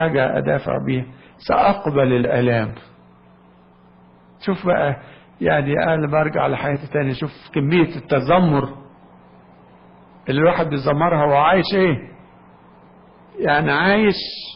حاجة أدافع بيها سأقبل الآلام شوف بقى يعني أنا برجع لحياتي تاني شوف كمية التذمر اللي الواحد بيزمرها هو عايش ايه يعني عايش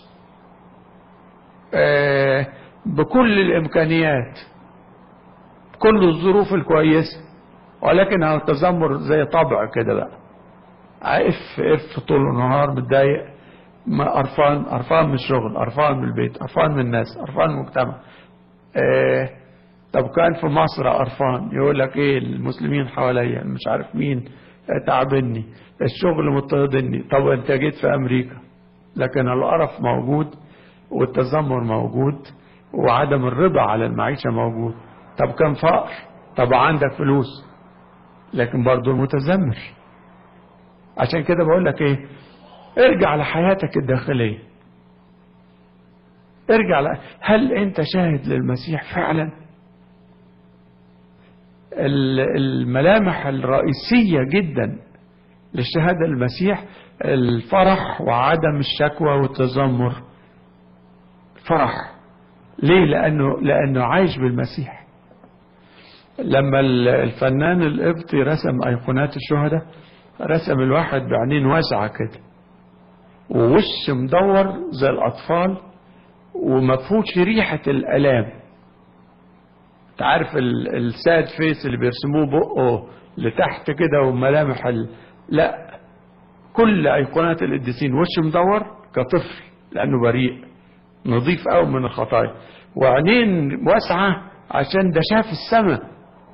آه بكل الإمكانيات كل الظروف الكويسة ولكن هو التذمر زي طبع كده بقى اف اف طول النهار متضايق ما قرفان قرفان من الشغل قرفان من البيت قرفان من الناس قرفان من المجتمع آه طب كان في مصر قرفان يقول لك ايه المسلمين حواليا مش عارف مين تعبني الشغل مضطهدني طب انت جيت في امريكا لكن القرف موجود والتذمر موجود وعدم الرضا على المعيشة موجود طب كان فقر طب عندك فلوس لكن برضه المتذمر عشان كده بقول لك ايه ارجع لحياتك الداخلية ارجع ل... هل انت شاهد للمسيح فعلا الملامح الرئيسية جدا للشهادة المسيح الفرح وعدم الشكوى والتذمر فرح ليه لأنه, لأنه عايش بالمسيح لما الفنان القبطي رسم أيقونات الشهداء رسم الواحد بعينين واسعة كده ووش مدور زي الأطفال ومفهوش ريحة الألام تعرف الساد فيس اللي بيرسموه بقه لتحت كده وملامح ال... لا كل أيقونات القديسين وش مدور كطفل لأنه بريء نظيف قوي من الخطايا وعينين واسعة عشان ده شاف السماء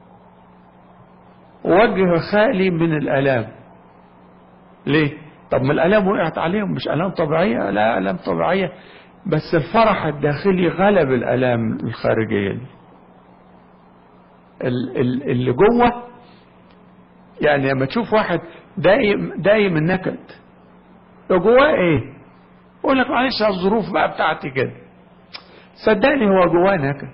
وجه خالي من الآلام ليه طب ما الآلام وقعت عليهم مش آلام طبيعية لا آلام طبيعية بس الفرح الداخلي غلب الآلام الخارجية دي اللي جوه يعني لما تشوف واحد دايم دايم النكد لو جواه ايه يقول لك معلش الظروف بقى بتاعتي كده صدقني هو جواه نكد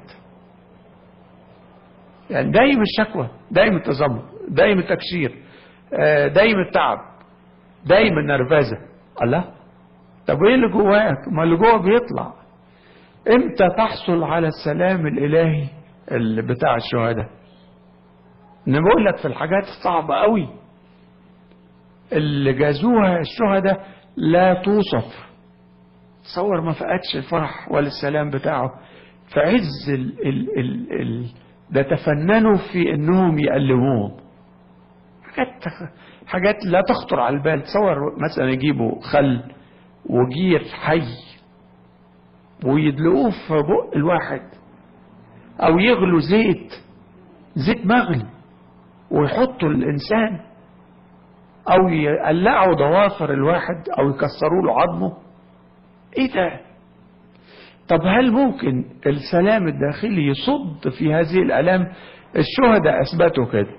يعني دايم الشكوى دايم التذمر دايم التكشير دايم التعب دايم النرفزه الله طب ايه اللي جواك ما اللي جوه بيطلع امتى تحصل على السلام الالهي اللي بتاع الشهداء انا بقول لك في الحاجات الصعبه قوي اللي جازوها الشهداء لا توصف تصور ما فقدش الفرح ولا السلام بتاعه في عز ال ال ال ال ده تفننوا في انهم يألموهم حاجات حاجات لا تخطر على البال تصور مثلا يجيبوا خل وجير حي ويدلقوه في بق الواحد او يغلوا زيت زيت مغلي ويحطوا الانسان او يقلعوا ضوافر الواحد او يكسروا له عظمه ايه ده طب هل ممكن السلام الداخلي يصد في هذه الالام الشهداء اثبتوا كده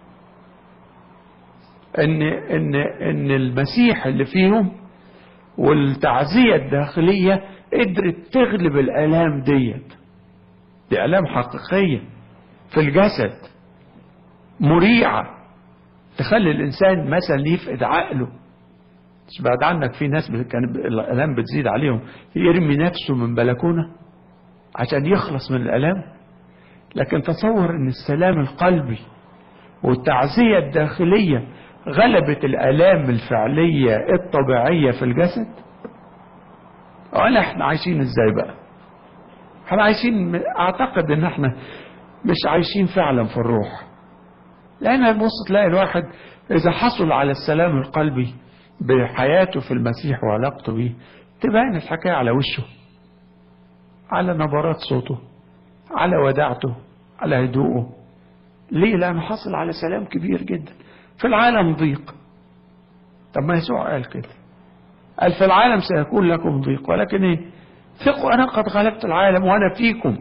ان ان ان المسيح اللي فيهم والتعزيه الداخليه قدرت تغلب الالام ديت دي الام حقيقيه في الجسد مريعه تخلي الانسان مثلا يفقد عقله مش بعد عنك في ناس كان الالام بتزيد عليهم يرمي نفسه من بلكونه عشان يخلص من الالام لكن تصور ان السلام القلبي والتعزيه الداخليه غلبت الالام الفعليه الطبيعيه في الجسد ولا احنا عايشين ازاي بقى احنا عايشين اعتقد ان احنا مش عايشين فعلا في الروح لان تبص تلاقي الواحد اذا حصل على السلام القلبي بحياته في المسيح وعلاقته بيه تبان الحكاية على وشه على نبرات صوته على وداعته على هدوءه ليه لأنه حصل على سلام كبير جدا في العالم ضيق طب ما يسوع قال كده قال في العالم سيكون لكم ضيق ولكن ايه ثقوا انا قد غلبت العالم وانا فيكم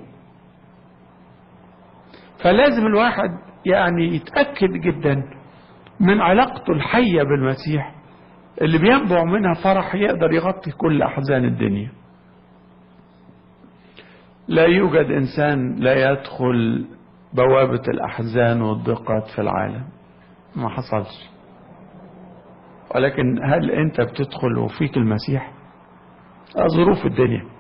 فلازم الواحد يعني يتأكد جدا من علاقته الحية بالمسيح اللي بينبع منها فرح يقدر يغطي كل أحزان الدنيا لا يوجد إنسان لا يدخل بوابة الأحزان والضيقات في العالم ما حصلش ولكن هل أنت بتدخل وفيك المسيح ظروف الدنيا